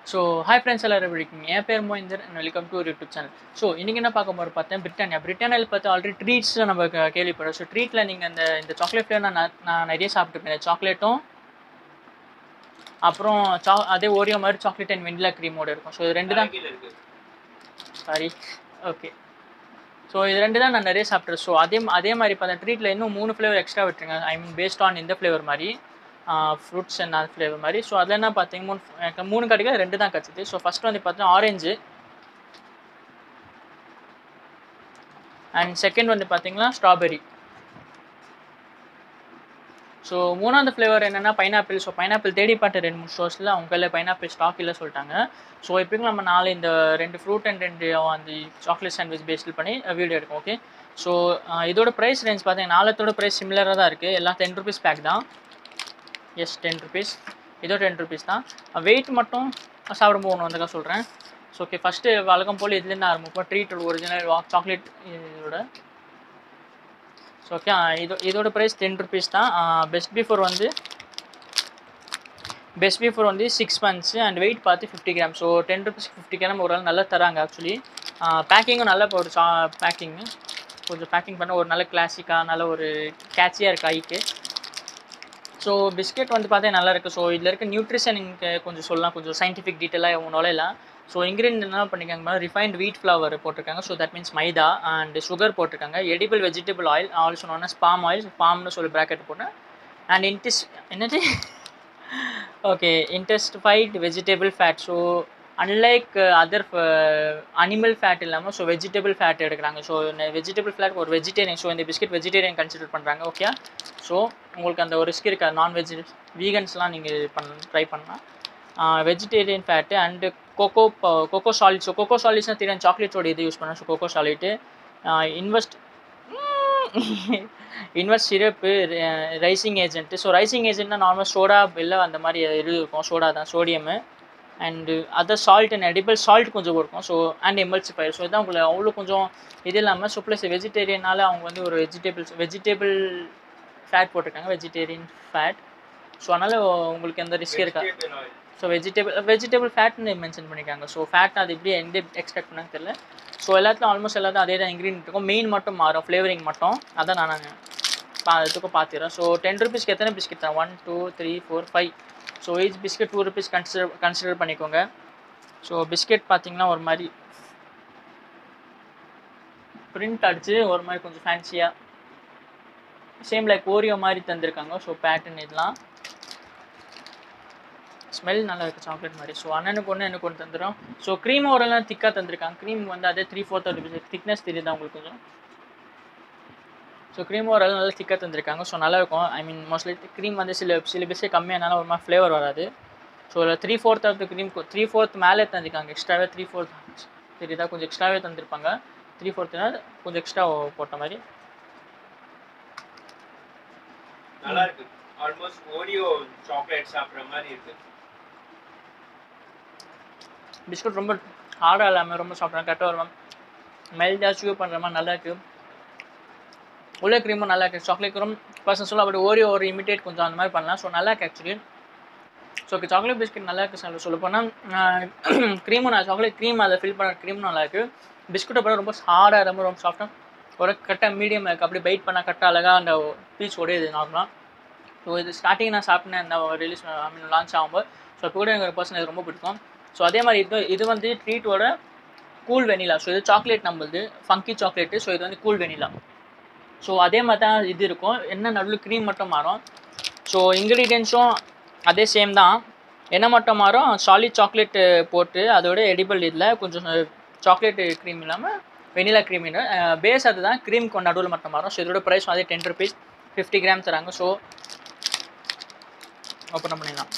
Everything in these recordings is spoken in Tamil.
ஸோ ஹாய் ஃப்ரெண்ட்ஸ் எல்லாரும் எப்படி இருக்கீங்க என் பேர் மோயிந்தர் அண்ட் வெல்கம் டு ஒரு யூடியூப் சேனல் ஸோ இன்றைக்கி என்ன பார்க்க போகிற பார்த்தேன் பிரிட்டானியா பிரிட்டானியில் பார்த்து ஆல்ரெடி ட்ரீட்ஸ் நம்ம க- கேள்விப்படுறோம் ஸோ ட்ரீட்டில் நீங்கள் அந்த இந்த சாக்லேட் ஃப்ளேவர் நான் ந- நான் நிறைய சாப்பிட்டுருக்கேன் சாக்லேட்டும் அப்புறம் சா அதே ஓரியோ மாதிரி சாக்லேட் அண்ட் வெண்ணிலா க்ரீமோட இருக்கும் ஸோ இது ரெண்டு தான் கீழ இருக்கு சாரி ஓகே ஸோ இது ரெண்டு தான் நான் நிறைய சாப்பிட்றேன் ஸோ அதே அதே மாதிரி இப்போ அந்த ட்ரீட்டில் இன்னும் மூணு ஃப்ளேவர் எக்ஸ்ட்ரா விட்டுருங்க ஐ மீன் பேஸ்ட் ஆன் இந்த ஃப்ளேவர் மாதிரி ஃப்ரூட்ஸ் அண்ட் அது ஃப்ளேவர் மாதிரி ஸோ அதில் என்ன பார்த்தீங்க மூணு எனக்கு மூணு கிடைக்கல ரெண்டு தான் கிடச்சிது ஸோ ஃபஸ்ட் வந்து பார்த்தீங்கன்னா ஆரஞ்சு அண்ட் செகண்ட் வந்து பார்த்தீங்கன்னா ஸ்ட்ராபெரி ஸோ மூணாவது ஃப்ளேவர் என்னென்னா பைனாப்பிள் ஸோ பைனாப்பிள் தேடி பார்த்தேன் ரெண்டு மூணு ஸ்டோர்ஸில் அவங்க கையில் பைனாப்பிள் ஸ்டாக் இல்லை சொல்லிட்டாங்க ஸோ இப்போங்க நம்ம நாலு இந்த ரெண்டு ஃப்ரூட் அண்ட் ரெண்டு அந்த சாக்லேட் சாண்ட்விச் பேஸ்டில் பண்ணி வீடியோ எடுக்கும் ஓகே ஸோ இதோட ப்ரைஸ் ரேஞ்ச் பார்த்தீங்கன்னா நாலத்தோட ப்ரைஸ் சிமிலராக தான் இருக்குது எல்லாம் டென் ருபீஸ் பேக் தான் எஸ் டென் ருபீஸ் இதோ டென் ருபீஸ் தான் வெயிட் மட்டும் சாப்பிடும்போது ஒன்று வந்தக்கா சொல்கிறேன் ஸோ ஓகே ஃபஸ்ட்டு வழக்கம் போல் இதுலேருந்து ஆரம்பிப்போம் ட்ரீட் ஒரிஜினல் சாக்லேட் இதோட ஸோ ஓகே இது இதோட ப்ரைஸ் டென் ருபீஸ் தான் பெஸ்ட் பிஃபோர் வந்து பெஸ்ட் பிஃபோர் வந்து சிக்ஸ் மந்த்ஸ் அண்ட் வெயிட் பார்த்து fifty gram so ten rupees fifty gram ஒரு நல்லா தராங்க ஆக்சுவலி பேக்கிங்கும் நல்ல ஒரு சா பேக்கிங்கு கொஞ்சம் பேக்கிங் பண்ண ஒரு நல்ல கிளாசிக்காக நல்ல ஒரு கேட்சியாக இருக்குது ஐக்கு ஸோ பிஸ்கெட் வந்து பார்த்தா நல்லா இருக்குது ஸோ இதில் இருக்க நியூட்ரிஷன் கொஞ்சம் சொல்லலாம் கொஞ்சம் சயின்டிஃபிக் டீட்டெயிலாக உங்க நுழையலாம் ஸோ இன்க்ரீடியன்ட் என்ன பண்ணிருக்காங்க ரிஃபைன்ட் வீட் ஃப்ளவர் போட்டிருக்காங்க so that means maida and sugar போட்டிருக்காங்க edible vegetable oil also non palm oil பாம்னு சொல்லி ப்ராக்கெட் போட்டேன் அண்ட் இன்டிஸ் என்னது okay interesterified vegetable fat so unlike other animal fat இல்லாமல் ஸோ வெஜிடபிள் ஃபேட் எடுக்கிறாங்க ஸோ வெஜிடபிள் ஃபேட் ஒரு வெஜிடேரியன் ஸோ இந்த பிஸ்கெட் வெஜிடேரியன் கன்சிடர் பண்ணுறாங்க ஓகே ஸோ உங்களுக்கு அந்த ஒரு ரிஸ்க் இருக்கா நான்வெஜ் வீகன்ஸ்லாம் நீங்கள் பண்ண ட்ரை பண்ணலாம் vegetarian fat and cocoa cocoa solid so cocoa சாலிட்ஸ்னால் தெரியும் சாக்லேட்டோட இது யூஸ் பண்ணேன் so cocoa solid invert invert syrup raising agent so raising ஏஜென்ட்னா நார்மல் சோடா இல்லை அந்த மாதிரி இது இருக்கும் சோடா தான் sodium and other salt and edible salt கொஞ்சம் இருக்கும் ஸோ அண்ட் எமல்சிஃபயர் ஸோ இதான் உங்களுக்கு அவ்வளோ கொஞ்சம் இது இல்லாமல் ஸோ ப்ளஸ் வெஜிடேரியனால அவங்க வந்து ஒரு வெஜிடபிள்ஸ் வெஜிடபிள் ஃபேட் போட்டிருக்காங்க வெஜிடேரியன் ஃபேட் ஸோ அதனால் உங்களுக்கு எந்த ரிஸ்க் இருக்கா Vegetable oil. So vegetable vegetable ஃபேட்னு மென்ஷன் பண்ணியிருக்காங்க ஸோ ஃபேட் அது எப்படி எந்த எக்ஸ்ட்ராக்ட் பண்ணாங்க தெரியல ஸோ எல்லாத்துலையும் ஆல்மோஸ்ட் எல்லாத்தையும் அதே தான் இன்க்ரீடியன்ட் இருக்கும் மெயின் மட்டும் மாறும் ஃப்ளேவரிங் மட்டும் அதான் நான் பா இதுக்கும் பார்த்துறேன் ஸோ டென் ருபீஸ்க்கு எத்தனை பிஸ்கெட் தான் one two three four five so each biscuit two rupees consider consider பண்ணிக்கோங்க ஸோ பிஸ்கெட் பார்த்தீங்கன்னா ஒரு மாதிரி பிரிண்ட் அடிச்சு ஒரு மாதிரி கொஞ்சம் ஃபேன்சியாக சேம் லைக் ஓரியோ மாதிரி தந்திருக்காங்க ஸோ பேட்டர்ன் இதெல்லாம் ஸ்மெல் நல்லா இருக்குது சாக்லேட் மாதிரி ஸோ அண்ணனுக்கு ஒன்று எனக்கு ஒன்று தந்துடும் ஸோ க்ரீம் ஓரெல்லாம் திக்காக தந்திருக்காங்க க்ரீம் வந்து அதே த்ரீ ஃபோர்த் ருபீஸ் திக்னஸ் தெரியுதா உங்களுக்கு கொஞ்சம் ஸோ க்ரீம் ஓரெல்லாம் நல்லா திக்காக தந்திருக்காங்க ஸோ நல்லா இருக்கும் ஐ மீன் மோஸ்ட்லி க்ரீம் வந்து சில சில பிஸ்கே கம்மியானாலும் ஒரு மாதிரி ஃப்ளேவர் வராது ஸோ இதில் three fourth of the cream three fourth மேலே தந்திருக்காங்க எக்ஸ்ட்ராவே த்ரீ ஃபோர்த் தெரியுதா கொஞ்சம் எக்ஸ்ட்ராவே தந்திருப்பாங்க த்ரீ ஃபோர்த்னா கொஞ்சம் எக்ஸ்ட்ரா போட்ட மாதிரி நல்லா இருக்கு ஆல்மோஸ்ட் ஓரியோ சாக்லேட் சாப்பிடுற மாதிரி இருக்கு பிஸ்கட் ரொம்ப ஹார்டாக இல்லாமல் ரொம்ப சாப்பிட்றேன் கரெக்டாக வரும் மெல்டாக சூ பண்ணுற மாதிரி நல்லா இருக்குது உள்ள க்ரீமும் நல்லா இருக்குது சாக்லேட் க்ரீம் பர்சன் சொல்ல அப்படி ஓரியோ ஒரு இமிட்டேட் கொஞ்சம் அந்த மாதிரி பண்ணலாம் ஸோ நல்லா இருக்கு ஆக்சுவலி ஸோ சாக்லேட் பிஸ்கட் நல்லா இருக்குது சொல்ல சொல்ல போனால் க்ரீமும் நான் சாக்லேட் க்ரீம் அதை ஃபில் பண்ண க்ரீம் நல்லா இருக்குது பிஸ்கட்டை பண்ண ரொம்ப ஹார்டாக ரொம்ப ரொம்ப சாஃப்டாக ஒரு கரெக்டாக மீடியம் இருக்குது அப்படி பைட் பண்ணால் கரெக்டாக அழகாக அந்த பீச் உடையுது நார்மலாக ஸோ இது ஸ்டார்டிங் நான் சாப்பிட்டேன் இந்த ரிலீஸ் ஐ மீன் லான்ச் ஆகும்போது ஸோ இப்போ கூட எனக்கு பர்சன் இது ரொம்ப பிடிக்கும் ஸோ அதே மாதிரி இது இது வந்து ட்ரீட்டோட கூல் வெனிலா ஸோ இது சாக்லேட் நம்மளுது ஃபங்கி சாக்லேட்டு ஸோ இது வந்து கூல் வெனிலா ஸோ அதே மாதிரி தான் இது இருக்கும் என்ன நடுவில் க்ரீம் மட்டும் மாறும் ஸோ இன்க்ரீடியன்ஸும் அதே சேம் தான் என்ன மட்டும் மாறும் சாலிட் சாக்லேட்டு போட்டு அதோட எடிபிள் இதில் கொஞ்சம் சாக்லேட் க்ரீம் இல்லாமல் வெனிலா க்ரீம் பேஸ் அதுதான் க்ரீம் நடுவில் மட்டும் மாறும் ஸோ இதோட ப்ரைஸ் அதே டென் ருபீஸ் ஃபிஃப்டி கிராம் தராங்க ஸோ ஓப்பன் பண்ணிடலாம்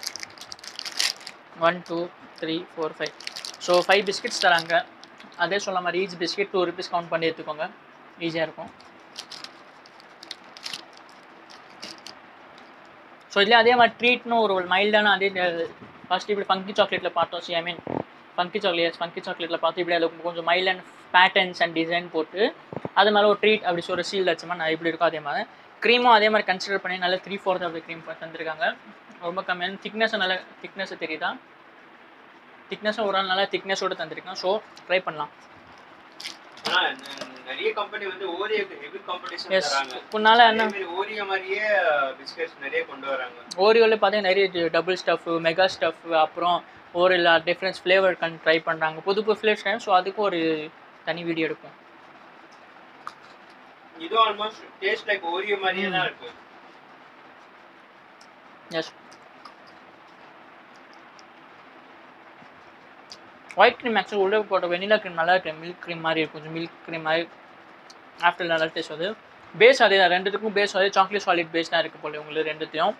one two three four five so five biscuits தராங்க அதே சொல்ல மாதிரி each biscuit two rupees count பண்ணி எடுத்துக்கோங்க ஈஸியாக இருக்கும் ஸோ இதுலேயே அதே மாதிரி ட்ரீட்னு ஒரு மைல்டான அதே ஃபர்ஸ்ட் இப்படி ஃபங்கி சாக்லேட்டில் பார்த்தோம் see I mean funky chocolate funky சாக்லேட்டில் பார்த்து இப்படி அதில் கொஞ்சம் mild and patterns and design போட்டு அது மேலே ஒரு ட்ரீட் அப்படி சொல்கிற சீல் வச்சோமா நான் இப்படி இருக்கும் அதே மாதிரி க்ரீமும் அதே மாதிரி கன்சிடர் பண்ணி நல்ல three fourth of the cream தந்திருக்காங்க ரொம்ப கம்மியான திக்னஸ் நல்ல திக்னஸ் தெரியுதா திக்னஸும் ஒரு நாள் நல்லா திக்னஸோடு தந்திருக்கேன் ஸோ ட்ரை பண்ணலாம் ஆனா ந- நிறைய கம்பெனி வந்து ஓரியோக்கு ஹெவி காம்படிஷன் எஸ் தராங்க உன்னால என்ன அதே மாதிரி ஓரியோ மாதிரியே பிஸ்கட்ஸ் நிறைய கொண்டு வராங்க ஓரியோவில் பார்த்தீங்கன்னா நிறைய டபுள் ஸ்டஃப் மெகா ஸ்டஃப் அப்புறம் ஒரு டிஃப்ரெண்ட்ஸ் ஃப்ளேவர் கன் ட்ரை பண்ணுறாங்க புது புது ஃப்ளேவர்ஸ் ஸோ அதுக்கு ஒரு தனி வீடியோ எடுப்போம் இதுவும் ஆல்மோஸ்ட் டேஸ்ட் லைக் ஓரியோ மாதிரியே தான் இருக்கு எஸ் ஒயிட் க்ரீம் ஆக்சுவலி உள்ளே போட்ட வெனிலா க்ரீம் நல்லா இருக்கு மில்க் க்ரீம் மாதிரி இருக்கும் கொஞ்சம் மில்க் க்ரீம் மாதிரி ஆஃப்டர் நல்லா டேஸ்ட் வருது பேஸ் அதே தான் ரெண்டுத்துக்கும் பேஸ் அதே சாக்லேட் சாலிட் பேஸ் தான் இருக்குது போல உங்களுக்கு ரெண்டுத்தையும்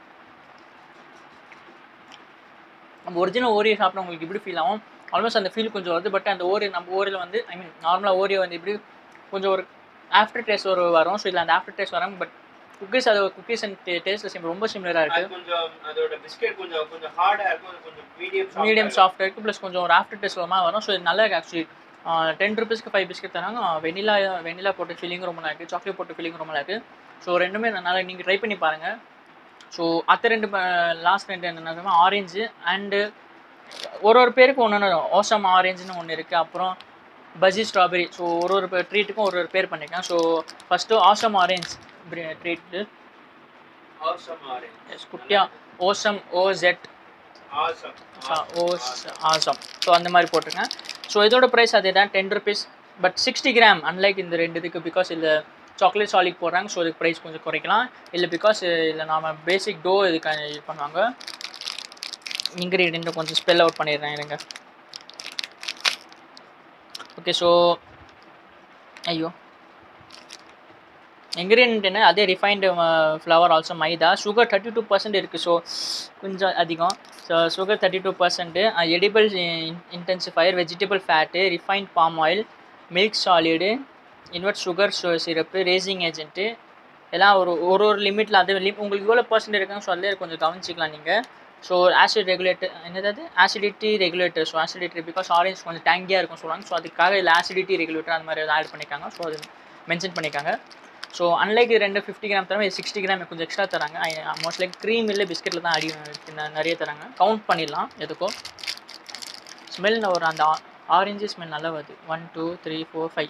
நம்ம ஒரிஜினல் ஓரியோ சாப்பிட உங்களுக்கு இப்படி ஃபீல் ஆகும் ஆல்மோஸ்ட் அந்த ஃபீல் கொஞ்சம் வருது பட் அந்த ஓரியோ நம்ம ஓரியில் வந்து ஐ மீன் நார்மலாக ஓரியோ வந்து இப்படி கொஞ்சம் ஒரு ஆஃப்டர் டேஸ்ட் ஒரு வரும் ஸோ இதில் அந்த ஆஃப்டர் டேஸ்ட் வரும் பட் குக்கீஸ் அது குக்கீஸ் அண்ட் டேஸ்ட்டில் சேம் ரொம்ப சிமிலராக இருக்குது அது கொஞ்சம் அதோட பிஸ்கட் கொஞ்சம் கொஞ்சம் ஹார்டா இருக்கும் அது கொஞ்சம் மீடியம் மீடியம் சாஃப்ட் இருக்குது ப்ளஸ் கொஞ்சம் ஒரு ஆஃப்டர் டேஸ்ட் வரமா வரும் ஸோ இது நல்லா இருக்கு ஆக்சுவலி டென் ருபீஸ்க்கு ஃபைவ் பிஸ்கட் தராங்க வெனிலா வெனிலா போட்டு ஃபீலிங் ரொம்ப நல்லா இருக்குது சாக்லேட் போட்டு ஃபீலிங் ரொம்ப நல்லா இருக்குது ஸோ ரெண்டுமே நல்லா நீங்கள் ட்ரை பண்ணி பாருங்கள் ஸோ அத்த ரெண்டு லாஸ்ட் ரெண்டு என்னன்னா ஆரஞ்சு அண்டு ஒரு ஒரு பேருக்கு ஒன்று ஒன்று ஓசம் ஆரஞ்சுன்னு ஒன்று இருக்குது அப்புறம் பஜ்ஜி ஸ்ட்ராபெரி ஸோ ஒரு ஒரு ட்ரீட்டுக்கும் ஒரு ஒரு பேர் பண்ணியிருக்கேன் so first awesome orange treat awesome orange குட்டியாக ஓசம் ஓசெட் ஆசம் ஓஸ் ஆசம் ஸோ அந்த மாதிரி போட்டிருக்கேன் ஸோ இதோட ப்ரைஸ் அதே தான் ten rupees but sixty gram unlike இந்த ரெண்டு இதுக்கு பிகாஸ் இதில் சாக்லேட் சாலிட் போடுறாங்க ஸோ இதுக்கு ப்ரைஸ் கொஞ்சம் குறைக்கலாம் இல்லை பிகாஸ் இதில் நாம பேசிக் டோ இதுக்கு இது பண்ணுவாங்க இன்க்ரீடியண்ட்டை கொஞ்சம் ஸ்பெல் அவுட் பண்ணிடுறேன் இருங்க ஓகே ஸோ ஐயோ இன்க்ரீடியன்ட் என்ன அதே refined flour also maida sugar thirty two percent இருக்குது ஸோ கொஞ்சம் அதிகம் so sugar thirty two percent edible intensifier vegetable fat refined palm oil milk solid invert sugar syrup raising agent எல்லாம் ஒரு ஒரு ஒரு லிமிட்டில் அது லிம் உங்களுக்கு எவ்வளோ பர்சன்ட் இருக்காங்க ஸோ அதிலே கொஞ்சம் கவனிச்சிக்கலாம் நீங்கள் ஸோ ஆசிட் ரெகுலேட்டர் என்னது acidity regulator so acidity because orange கொஞ்சம் டேங்கியாக இருக்கும் சொல்லுவாங்க ஸோ அதுக்காக இதில் ஆசிடிட்டி ரெகுலேட்டர் அந்த மாதிரி ஆட் பண்ணியிருக்காங்க ஸோ அது மென்ஷன் பண்ணியிருக்காங்க ஸோ அன்லைக் ரெண்டு ஃபிஃப்டி கிராம் தராங்க இது சிக்ஸ்டி கிராம் கொஞ்சம் எக்ஸ்ட்ரா தராங்க மோஸ்ட் லைக் க்ரீம் இல்லை பிஸ்கெட்டில் தான் அடி ந- நிறைய தராங்க கவுண்ட் பண்ணிடலாம் எதுக்கோ ஸ்மெல் ஒரு அந்த ஆரஞ்சு ஸ்மெல் நல்லா வருது one two three four five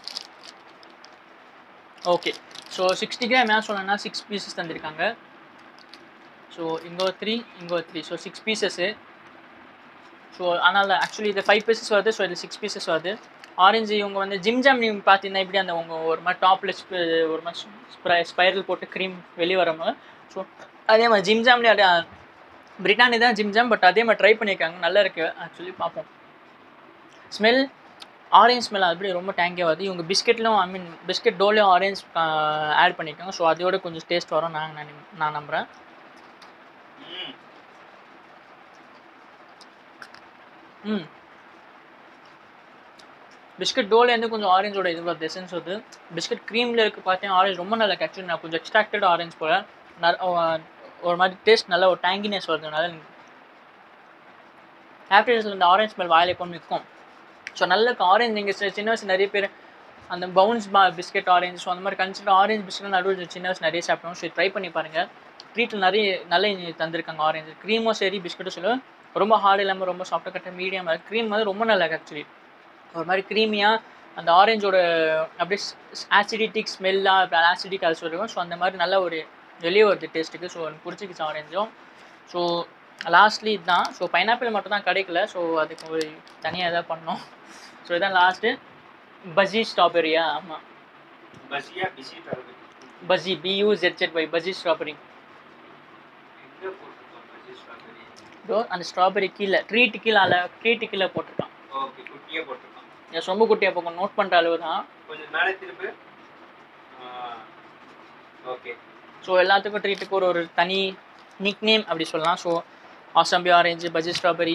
okay so sixty gram என்ன சொன்னேன்னா சிக்ஸ் பீசஸ் தந்திருக்காங்க ஸோ இங்கே ஒரு த்ரீ இங்கே ஒரு three so six pieces so அதனால் ஆக்சுவலி இது ஃபைவ் பீசஸ் வருது ஸோ இது சிக்ஸ் பீசஸ் வருது ஆரஞ்சு இவங்க வந்து ஜிம் ஜாம் நீங்கள் பார்த்தீங்கன்னா இப்படி அந்த உங்க ஒரு மாதிரி டாப்பில் ஒரு மாதிரி ஸ்பைரல் போட்டு க்ரீம் வெளியே வரவங்க ஸோ அதே மாதிரி ஜிம் ஜாம்லேயே அதே பிரிட்டானி தான் ஜிம் ஜாம் பட் அதே மாதிரி ட்ரை பண்ணியிருக்காங்க நல்லா இருக்கு ஆக்சுவலி பார்ப்போம் ஸ்மெல் ஆரஞ்ச் ஸ்மெல் அப்படி ரொம்ப டேங்கியாக வருது இவங்க பிஸ்கெட்லையும் ஐ மீன் பிஸ்கெட் டோலையும் ஆரஞ்ச் ஆட் பண்ணியிருக்காங்க ஸோ அதோட கொஞ்சம் டேஸ்ட் வரும் நான் நான் நான் நம்புகிறேன் ம் ம் பிஸ்கட் டோலேருந்து கொஞ்சம் ஆரஞ்சோட இது வருது எசன்ஸ் வருது பிஸ்கட் க்ரீமில் இருக்க பார்த்தீங்கன்னா ஆரஞ்சு ரொம்ப நல்லா ஆக்சுவலி நான் கொஞ்சம் எக்ஸ்ட்ராக்டட் ஆரஞ்சு போல ந- அஹ் ஒரு மாதிரி டேஸ்ட் நல்ல ஒரு டேங்கினஸ் வருதுனால ஆஃப்டர்ஸில் இந்த ஆரஞ்சு ஸ்மெல் வாயில கொண்டு நிற்கும் ஸோ நல்ல ஆரஞ்சு நீங்கள் சின்ன வயசு நிறைய பேர் அந்த பவுன்ஸ் பா பிஸ்கெட் ஆரஞ்சு ஸோ அந்த மாதிரி கன்சிடர் ஆரஞ்சு பிஸ்கெட் நடுவில் சின்ன வயசு நிறைய சாப்பிட்டோம் ஸோ ட்ரை பண்ணி பாருங்கள் ட்ரீட்டில் நிறைய நல்ல இனி தந்திருக்காங்க ஆரஞ்சு க்ரீமும் சரி பிஸ்கெட்டும் சரி ரொம்ப ஹார்ட் இல்லாமல் ரொம்ப சாஃப்டாக கட்ட மீடியம் க்ரீம் வந்து ரொம்ப நல்லா இருக்கு ஆக்சுவலி ஒரு மாதிரி க்ரீமியாக அந்த ஆரஞ்சோட அப்படியே ஆசிடிட்டிக் ஸ்மெல்லாக ஆசிடிக் அது சொல்லுவோம் ஸோ அந்த மாதிரி நல்ல ஒரு வெளியே வருது டேஸ்ட்டுக்கு ஸோ எனக்கு பிடிச்சிக்கிச்சு ஆரஞ்சும் ஸோ லாஸ்ட்லி இதுதான் ஸோ பைனாப்பிள் மட்டும் தான் கிடைக்கல ஸோ அதுக்கு ஒரு தனியாக எதாவது பண்ணோம் ஸோ இதான் லாஸ்ட்டு பஜ்ஜி ஸ்ட்ராபெரியா ஆமாம் பசியா பிசி தருது பஜ்ஜி பியூ ஜெட் பை பஜ்ஜி ஸ்ட்ராபெரி எங்க போட்டுருக்கோம் பசி ஸ்ட்ராபெரி இதோ அந்த ஸ்ட்ராபெரி கீழே ட்ரீட்டு கீழே அல்ல ட்ரீட்டு கீழே போட்டிருக்கான் ஓகே குட்டியே போட்டிருக்கோம் என் ரொம்ப குட்டியாக போகும் நோட் பண்ணுற அளவு தான் கொஞ்சம் மேலே திருப்பு ஓகே ஸோ எல்லாத்துக்கும் ட்ரீட்டுக்கு ஒரு ஒரு தனி நிக் நேம் அப்படி சொல்லலாம் ஸோ ஆசம்பி ஆரஞ்சு பஜ்ஜி ஸ்ட்ராபெரி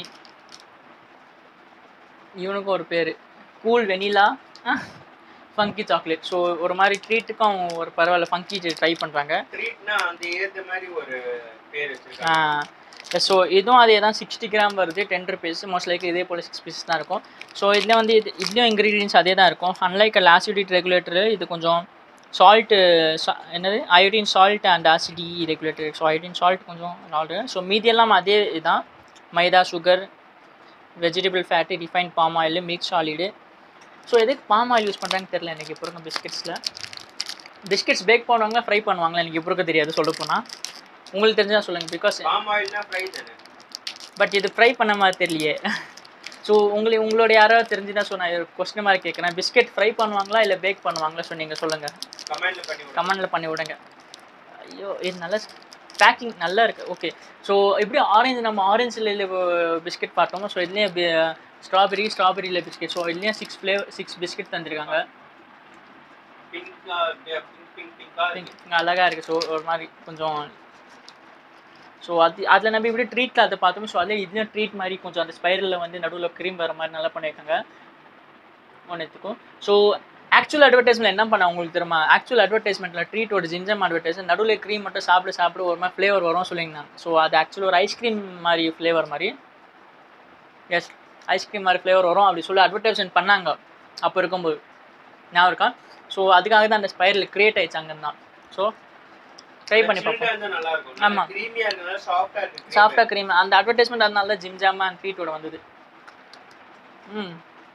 இவனுக்கும் ஒரு பேர் cool vanilla funky chocolate so ஒரு மாதிரி ட்ரீட்டுக்கும் ஒரு பரவாயில்ல ஃபங்கி ட்ரை பண்ணுறாங்க ட்ரீட்னா அந்த ஏத்த மாதிரி ஒரு பேர் வச்சிருக்காங்க ஸோ இதுவும் அதே தான் சிக்ஸ்டி கிராம் வருது டென் ருபீஸ் மோஸ்ட் லைக் இதே போல் சிக்ஸ் பீஸ் தான் இருக்கும் ஸோ இதில் வந்து இது இதுலேயும் இன்க்ரீடியன்ஸ் அதே தான் இருக்கும் அன்லைக் ஆசிடிட் ரெகுலேட்டர் இது கொஞ்சம் சால்ட்டு என்னது iodine salt and acidity regulator so iodine salt கொஞ்சம் சால்ட்டு ஸோ மீதி எல்லாம் அதே இதுதான் maida sugar vegetable fat refine palm oil milk solid so எதுக்கு பாம் ஆயில் யூஸ் பண்ணுறாங்கன்னு தெரில எனக்கு இப்போ இருக்க பிஸ்கெட்ஸில் பிஸ்கெட்ஸ் பேக் பண்ணுவாங்களா ஃப்ரை பண்ணுவாங்களா எனக்கு இப்போ இருக்க தெரியாது சொல்ல போனால் உங்களுக்கு தெரிஞ்சா சொல்லுங்கள் பிகாஸ் பாம் ஆயில்னா ஃப்ரை தானே பட் இது ஃப்ரை பண்ண மாதிரி தெரியலையே ஸோ உங்களுக்கு உங்களோட யாராவது தெரிஞ்சுதான் ஸோ நான் கொஸ்டின் மாதிரி கேட்குறேன் பிஸ்கெட் ஃப்ரை பண்ணுவாங்களா இல்லை பேக் பண்ணுவாங்களா ஸோ நீங்கள் சொல்லுங்கள் கமெண்ட்ல பண்ணி விடுங்க கமெண்டில் பண்ணி விடுங்க ஐயோ இது நல்ல பேக்கிங் நல்லா இருக்குது ஓகே ஸோ எப்படி ஆரஞ்சு நம்ம ஆரஞ்சில் பிஸ்கெட் பார்த்தோமோ ஸோ இதுலேயும் ஸ்ட்ராபெரி ஸ்ட்ராபெரியில் பிஸ்கெட் ஸோ இதுலேயும் சிக்ஸ் ஃப்ளேவர் சிக்ஸ் பிஸ்கெட் தந்திருக்காங்க பிங்கா பிங்க் பிங்க் பிங்கா Pink, அழகா இருக்குது ஸோ ஒரு மாதிரி கொஞ்சம் ஸோ அது அதில் நம்ம இப்படி ட்ரீட்டில் அதை பார்த்தோம் ஸோ அதில் இதுலேயும் ட்ரீட் மாதிரி கொஞ்சம் அந்த ஸ்பைரலில் வந்து நடுவில் க்ரீம் வர மாதிரி நல்லா பண்ணியிருக்காங்க ஒன்றுத்துக்கும் ஸோ ஆக்சுவல் அட்வர்டைஸ்மெண்ட் என்ன பண்ண உங்களுக்கு தெரியுமா ஆக்சுவல் அட்வர்டைஸ்மெண்ட்டில் ட்ரீட்டோட ஜிஞ்சம் அட்வர்டைஸ் நடுவில் க்ரீம் மட்டும் சாப்பிட சாப்பிட ஒரு மாதிரி ஃப்ளேவர் வரும் சொல்லியிருந்தாங்க ஸோ அது ஆக்சுவல் ஒரு ஐஸ்கிரீம் மாதிரி ஃப்ளேவர் மாதிரி எஸ் ஐஸ்கிரீம் மாதிரி ஃப்ளேவர் வரும் அப்படி சொல்லி அட்வர்டைஸ்மெண்ட் பண்ணாங்க அப்போ இருக்கும்போது ஞாபகம் இருக்கா ஸோ அதுக்காக தான் அந்த ஸ்பைரல் கிரியேட் ஆயிடுச்சு அங்கே தான் ஸோ ட்ரை பண்ணி பார்ப்போம் இருந்தா நல்லா இருக்கும் ஆமா. கிரீமியா இருக்கனால சாஃப்ட்டா இருக்கு சாஃப்டாக க்ரீம் அந்த அட்வர்டைஸ்மெண்ட் அதனால தான் ஜிம் ஜாமா அண்ட் ட்ரீட்டோட வந்தது ம்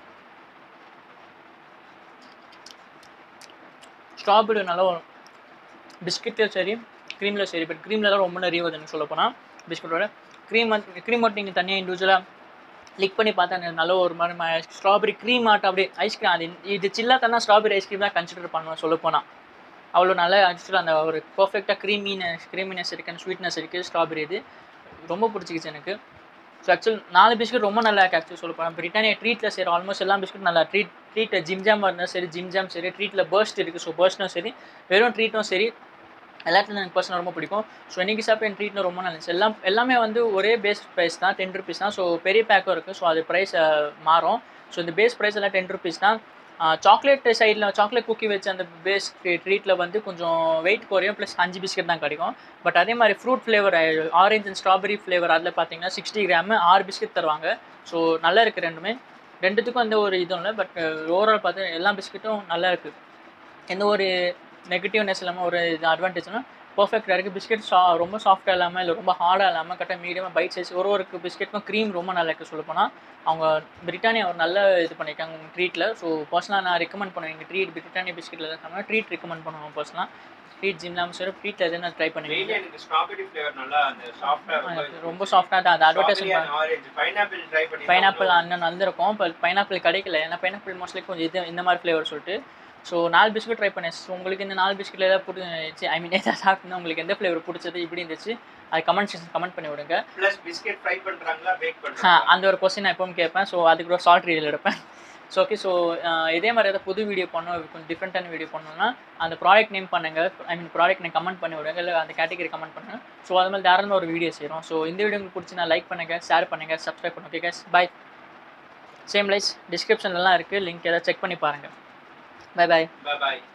ஸ்ட்ராபெரி நல்லா வரும் பிஸ்கெட்லையும் சரி க்ரீமில் சரி பட் க்ரீமில் தான் ரொம்ப நிறைய வருது எனக்கு சொல்ல போனால் பிஸ்கெட்டோட க்ரீம் க்ரீம் மட்டும் நீங்கள் தனியாக இண்டிவிஜுவலாக லிக் பண்ணி பார்த்தா எனக்கு நல்ல ஒரு மாதிரி ஸ்ட்ராபெரி க்ரீம் ஆட்டம் அப்படியே ஐஸ்கிரீம் அது இது சில்லாக தானே ஸ்ட்ராபெரி ஐஸ்கிரீம் தான் கன்சிடர் பண்ணுவேன் சொல்ல போனால் அவ்வளோ நல்லா ஆக்சுவலாக அந்த ஒரு பர்ஃபெக்டாக க்ரீமினஸ் க்ரீமினஸ் இருக்குது அண்ட் ஸ்வீட்னஸ் இருக்குது ஸ்ட்ராபெரி இது ரொம்ப பிடிச்சிக்கிச்சு எனக்கு ஸோ ஆக்சுவல் நாலு பிஸ்கட் ரொம்ப நல்லா இருக்கு ஆக்சுவல் சொல்ல போனால் பிரிட்டானியா ட்ரீட்டில் சரி ஆல்மோஸ்ட் எல்லா பிஸ்கட் நல்லா ட்ரீட் ட்ரீட்டில் ஜிம் ஜாம் இருந்தாலும் சரி ஜிம் ஜாம் சரி ட்ரீட்டில் பர்ஸ்ட் இருக்குது ஸோ பர்ஸ்ட்டும் சரி வெறும் ட்ரீட்டும் சரி எல்லாத்துலையும் எனக்கு பர்சனல் ரொம்ப பிடிக்கும் ஸோ இன்றைக்கி சாப்பிட்ட என் ட்ரீட்னு ரொம்ப நல்லா இருந்துச்சு எல்லாம் எல்லாமே வந்து ஒரே பேஸ் ப்ரைஸ் தான் டென் ருபீஸ் தான் ஸோ பெரிய பேக்கும் இருக்குது ஸோ அது ப்ரைஸ் மாறும் ஸோ இந்த பேஸ் ப்ரைஸ் எல்லாம் டென் ருபீஸ் தான் சாக்லேட் சைடில் சாக்லேட் குக்கி வச்ச அந்த பேஸ் ட்ரீட்டில் வந்து கொஞ்சம் வெயிட் குறையும் ப்ளஸ் அஞ்சு பிஸ்கட் தான் கிடைக்கும் பட் அதே மாதிரி fruit flavour orange and strawberry flavour அதில் பார்த்தீங்கன்னா சிக்ஸ்டி கிராம் ஆறு பிஸ்கட் தருவாங்க ஸோ நல்லா இருக்குது ரெண்டுமே ரெண்டுத்துக்கும் எந்த ஒரு இதுவும் இல்லை பட் ஓவரால் பார்த்து எல்லா பிஸ்கட்டும் நல்லா இருக்குது எந்த ஒரு நெகட்டிவ்னஸ் இல்லாமல் ஒரு இது அட்வான்டேஜ்னா பர்ஃபெக்டாக இருக்குது பிஸ்கெட் சா ரொம்ப சாஃப்டாக இல்லாமல் இல்லை ரொம்ப ஹார்டாக இல்லாமல் கரெக்டாக மீடியமாக பைட் சைஸ் ஒரு ஒரு பிஸ்கெட்டுக்கும் க்ரீம் ரொம்ப நல்லா இருக்குது சொல்ல போனால் அவங்க பிரிட்டானியா ஒரு நல்ல இது பண்ணியிருக்காங்க உங்கள் ட்ரீட்டில் ஸோ பர்சனலாக நான் ரெக்கமெண்ட் பண்ணுவேன் எங்கள் ட்ரீட் பிரிட்டானியா பிஸ்கெட்டில் இருக்காங்க ட்ரீட் ரெக்கமெண்ட் பண்ணுவோம் பர்சனலாக ட்ரீட் ஜிம்லாம் சரி ட்ரீட்டில் எதுவும் நான் ட்ரை மெயின்லி பண்ணுவேன் எனக்கு ஸ்ட்ராபெரி ஃப்ளேவர் நல்லா அந்த சாஃப்ட்டா ரொம்ப சாஃப்டாக தான் அந்த அட்வர்டைஸ்மெண்ட் ஆரஞ்சு பைனாப்பிள் ட்ரை பண்ணி பைனாப்பிள் அண்ணன் வந்திருக்கும் இப்போ பைனாப்பிள் கிடைக்கல ஏன்னா பைனாப்பிள் மோஸ்ட்லி கொஞ்சம் இது இந்த மாதிரி ஃப்ளேவர் சொல்லிட்டு ஸோ நாலு பிஸ்கட் ட்ரை பண்ணேன் ஸோ உங்களுக்கு இந்த நாலு பிஸ்கெட்டில் ஏதாவது பிடிச்சி ஐ மீன் எதாவது சாப்பிட்டு உங்களுக்கு எந்த ஃப்ளேவர் பிடிச்சது இப்படி இருந்துச்சு அது கமெண்ட் செக்ஷன் கமெண்ட் பண்ணி விடுங்க ப்ளஸ் பிஸ்கெட் ஃப்ரை பண்றாங்களா பேக் ஆ, பண்றாங்களா அந்த ஒரு கொஸ்டின் நான் எப்பவும் கேட்பேன் ஸோ அதுக்கு ஒரு ஷார்ட் ரீல் எடுப்பேன் ஸோ ஓகே ஸோ இதே மாதிரி ஏதாவது புது வீடியோ பண்ணணும் கொஞ்சம் டிஃப்ரெண்ட்டான வீடியோ பண்ணணும்னா அந்த ப்ராடக்ட் நேம் பண்ணுங்க I mean product name comment பண்ணி விடுங்க இல்லை அந்த கேட்டகரி கமெண்ட் பண்ணுங்க ஸோ அது மாதிரி தாராளமாக ஒரு வீடியோ செய்கிறோம் ஸோ இந்த வீடியோ உங்களுக்கு பிடிச்சி லைக் பண்ணுங்க ஷேர் பண்ணுங்க சப்ஸ்கிரைப் பண்ணுங்க ஓகே கேஸ் பை சேம் லைஸ் டிஸ்கிரிப்ஷன்லலாம் இருக்குது லிங்க் ஏதாவது செக் பண்ணி பாருங்கள் பை பை பை பாய்